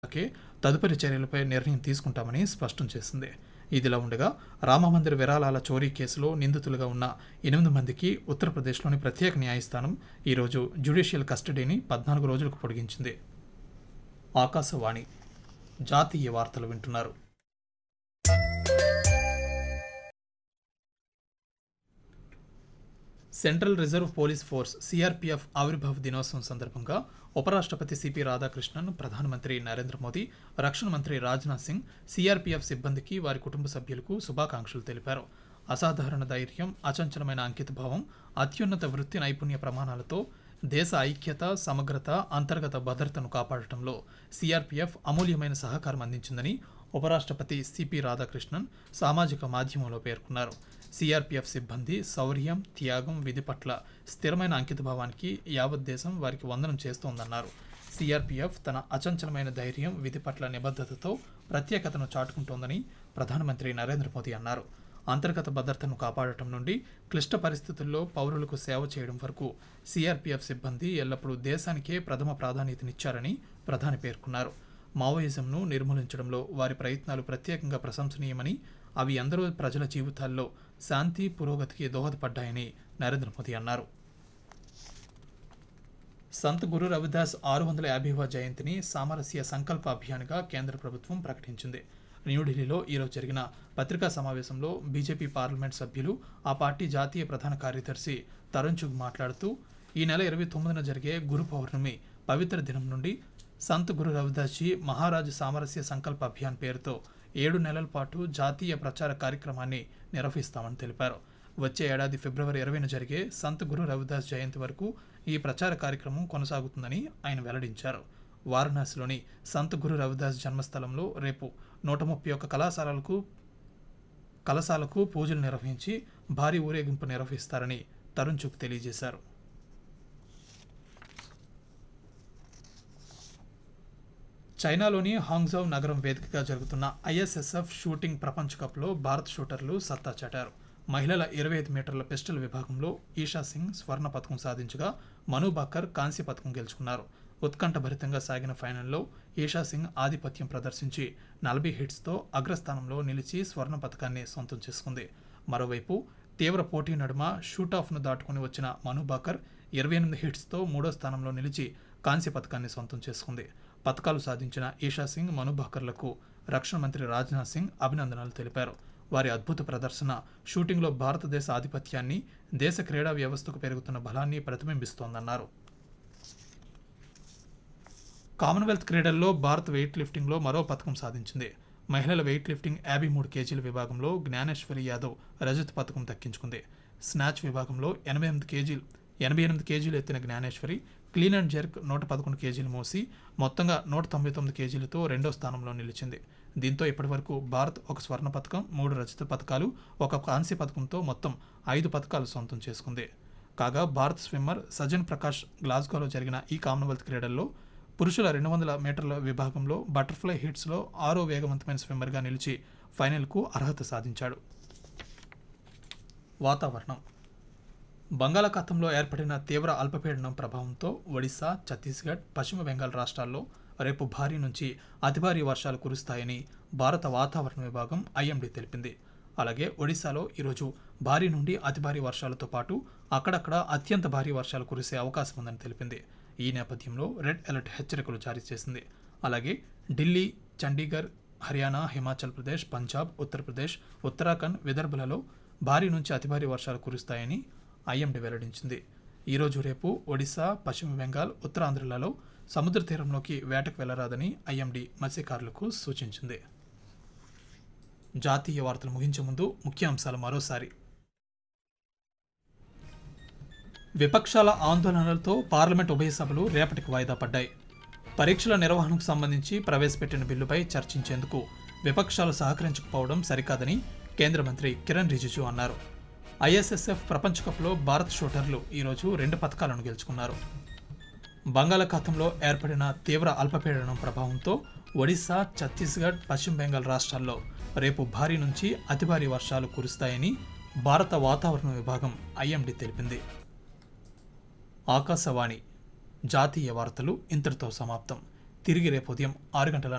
కే తదుపరి చర్యలపై నిర్ణయం తీసుకుంటామని స్పష్టం చేసింది ఇదిలా ఉండగా రామమందిర విరాళాల చోరీ కేసులో నిందితులుగా ఉన్న ఎనిమిది మందికి ఉత్తరప్రదేశ్లోని ప్రత్యేక న్యాయస్థానం ఈరోజు జ్యుడిషియల్ కస్టడీని పద్నాలుగు రోజులకు పొడిగించింది ఆకాశవాణి జాతీయ వార్తలు వింటున్నారు central reserve police force CRPF ఆవిర్భావ దినోత్సవం సందర్భంగా ఉపరాష్ట్రపతి సిపి రాధాకృష్ణన్ ప్రధానమంత్రి నరేంద్ర మోదీ రక్షణ మంత్రి రాజ్నాథ్ సింగ్ సిఆర్పిఎఫ్ సిబ్బందికి వారి కుటుంబ సభ్యులకు శుభాకాంక్షలు తెలిపారు అసాధారణ ధైర్యం అచంచలమైన అంకితభావం అత్యున్నత వృత్తి నైపుణ్య ప్రమాణాలతో దేశ ఐక్యత సమగ్రత అంతర్గత భద్రతను కాపాడటంలో సిఆర్పిఎఫ్ అమూల్యమైన సహకారం అందించిందని ఉపరాష్ట్రపతి సిపి రాధాకృష్ణన్ సామాజిక మాధ్యమంలో పేర్కొన్నారు సిఆర్పిఎఫ్ సిబ్బంది శౌర్యం త్యాగం విధి పట్ల స్థిరమైన అంకితభావానికి యావత్ దేశం వారికి వందనం చేస్తోందన్నారు సిఆర్పిఎఫ్ తన అచంచలమైన ధైర్యం విధి పట్ల నిబద్ధతతో ప్రత్యేకతను చాటుకుంటోందని ప్రధానమంత్రి నరేంద్ర మోదీ అన్నారు అంతర్గత భద్రతను కాపాడటం నుండి క్లిష్ట పరిస్థితుల్లో పౌరులకు సేవ చేయడం వరకు సిఆర్పిఎఫ్ సిబ్బంది ఎల్లప్పుడూ దేశానికే ప్రథమ ప్రాధాన్యతనిచ్చారని ప్రధాని పేర్కొన్నారు మావోయిజంను నిర్మూలించడంలో వారి ప్రయత్నాలు ప్రత్యేకంగా ప్రశంసనీయమని అవి ఎందరో ప్రజల జీవితాల్లో శాంతి పురోగతికి దోహదపడ్డాయని నరేంద్ర మోదీ అన్నారు సంత్ గురు రవిదాస్ ఆరు వందల యాభైవ జయంతిని సామరస్య సంకల్ప అభియాన్గా కేంద్ర ప్రభుత్వం ప్రకటించింది న్యూఢిల్లీలో ఈరోజు జరిగిన పత్రికా సమావేశంలో బీజేపీ పార్లమెంట్ సభ్యులు ఆ పార్టీ జాతీయ ప్రధాన కార్యదర్శి తరుణ్ చుగ్ మాట్లాడుతూ ఈ నెల ఇరవై తొమ్మిదిన జరిగే గురు పౌర్ణమి పవిత్ర దినం నుండి సంత్ గురు రవిదాస్ జీ మహారాజ్ సామరస్య సంకల్ప అభియాన్ పేరుతో ఏడు నెలల పాటు జాతీయ ప్రచార కార్యక్రమాన్ని నిర్వహిస్తామని తెలిపారు వచ్చే ఏడాది ఫిబ్రవరి ఇరవైన జరిగే సంత్ గురు రవిదాస్ జయంతి వరకు ఈ ప్రచార కార్యక్రమం కొనసాగుతుందని ఆయన వెల్లడించారు వారణాసిలోని సంత్ గురు రవిదాస్ జన్మస్థలంలో రేపు నూట ముప్పై ఒక్క కళాశాలలకు కళాశాలకు పూజలు నిర్వహించి భారీ ఊరేగింపు నిర్వహిస్తారని తరుణ్ చుక్ తెలియజేశారు చైనాలోని హాంగ్జౌ నగరం వేదికగా జరుగుతున్న ఐఎస్ఎస్ఎఫ్ షూటింగ్ ప్రపంచ కప్లో భారత్ షూటర్లు సత్తా చాటారు మహిళల ఇరవై ఐదు మీటర్ల పిస్టల్ విభాగంలో ఈషా సింగ్ స్వర్ణ పథకం సాధించగా మను బాకర్ కాంస్య పథకం గెలుచుకున్నారు ఉత్కంఠభరితంగా సాగిన ఫైనల్లో ఈషా సింగ్ ఆధిపత్యం ప్రదర్శించి నలభై హిట్స్తో అగ్రస్థానంలో నిలిచి స్వర్ణ పథకాన్ని సొంతం చేసుకుంది మరోవైపు తీవ్ర పోటీ నడుమ షూటాఫ్ను దాటుకుని వచ్చిన మను బాకర్ ఇరవై ఎనిమిది హిట్స్తో మూడో స్థానంలో నిలిచి కాంస్య పథకాన్ని సొంతం చేసుకుంది పథకాలు సాధించిన ఈషా సింగ్ మను బాకర్లకు రక్షణ మంత్రి రాజ్నాథ్ సింగ్ అభినందనలు తెలిపారు వారి అద్భుత ప్రదర్శన షూటింగ్లో భారతదేశ ఆధిపత్యాన్ని దేశ క్రీడా వ్యవస్థకు పెరుగుతున్న బలాన్ని ప్రతిబింబిస్తోందన్నారు కామన్వెల్త్ క్రీడల్లో భారత్ వెయిట్ లిఫ్టింగ్లో మరో పథకం సాధించింది మహిళల వెయిట్ లిఫ్టింగ్ యాభై మూడు కేజీల విభాగంలో జ్ఞానేశ్వరి యాదవ్ రజత్ పథకం దక్కించుకుంది స్నాచ్ విభాగంలో ఎనభై ఎనిమిది కేజీలు ఎనభై ఎనిమిది కేజీలు ఎత్తిన జ్ఞానేశ్వరి క్లీన్ అండ్ జెర్క్ నూట పదకొండు కేజీలు మోసి మొత్తంగా నూట తొంభై తొమ్మిది కేజీలతో రెండో స్థానంలో నిలిచింది దీంతో ఇప్పటివరకు భారత్ ఒక స్వర్ణ పథకం మూడు రజత పథకాలు ఒక కాంస్య పథకంతో మొత్తం ఐదు పథకాలు సొంతం చేసుకుంది కాగా భారత్ స్విమ్మర్ సజన్ ప్రకాష్ గ్లాస్గోలో జరిగిన ఈ కామన్వెల్త్ క్రీడల్లో పురుషుల రెండు వందల మీటర్ల విభాగంలో బటర్ఫ్లై హిట్స్లో ఆరో వేగవంతమైన స్విమ్మర్గా నిలిచి ఫైనల్కు అర్హత సాధించాడు వాతావరణం బంగాళాఖాతంలో ఏర్పడిన తీవ్ర అల్పపీడనం ప్రభావంతో ఒడిశా ఛత్తీస్గఢ్ పశ్చిమ బెంగాల్ రాష్ట్రాల్లో రేపు భారీ నుంచి అతి భారీ వర్షాలు కురుస్తాయని భారత వాతావరణ విభాగం ఐఎండీ తెలిపింది అలాగే ఒడిశాలో ఈరోజు భారీ నుండి అతి భారీ వర్షాలతో పాటు అక్కడక్కడ అత్యంత భారీ వర్షాలు కురిసే అవకాశం ఉందని తెలిపింది ఈ నేపథ్యంలో రెడ్ అలర్ట్ హెచ్చరికలు జారీ చేసింది అలాగే ఢిల్లీ చండీగఢ్ హర్యానా హిమాచల్ ప్రదేశ్ పంజాబ్ ఉత్తరప్రదేశ్ ఉత్తరాఖండ్ విదర్భలలో భారీ నుంచి అతి భారీ వర్షాలు కురుస్తాయని ఐఎండీ వెల్లడించింది ఈరోజు రేపు ఒడిశా పశ్చిమ బెంగాల్ ఉత్తరాంధ్రలలో సముద్ర తీరంలోకి వేటకు వెళ్లరాదని ఐఎండీ మత్స్యకారులకు సూచించింది జాతీయ వార్తలు ముగించే ముందు ముఖ్యాంశాలు మరోసారి విపక్షాల ఆందోళనలతో పార్లమెంట్ ఉభయ సభలు రేపటికి వాయిదా పడ్డాయి పరీక్షల నిర్వహణకు సంబంధించి ప్రవేశపెట్టిన బిల్లుపై చర్చించేందుకు విపక్షాలు సహకరించకపోవడం సరికాదని కేంద్ర మంత్రి కిరణ్ రిజిజు అన్నారు ఐఎస్ఎస్ఎఫ్ ప్రపంచ కప్లో భారత్ షూటర్లు ఈరోజు రెండు పథకాలను గెలుచుకున్నారు బంగాళాఖాతంలో ఏర్పడిన తీవ్ర అల్పపీడనం ప్రభావంతో ఒడిశా ఛత్తీస్గఢ్ పశ్చిమ బెంగాల్ రాష్ట్రాల్లో రేపు భారీ నుంచి అతి భారీ వర్షాలు కురుస్తాయని భారత వాతావరణ విభాగం ఐఎండీ తెలిపింది ఆకాశవాణి జాతీయ వార్తలు ఇంతటితో సమాప్తం తిరిగి రేపు ఉదయం ఆరు గంటల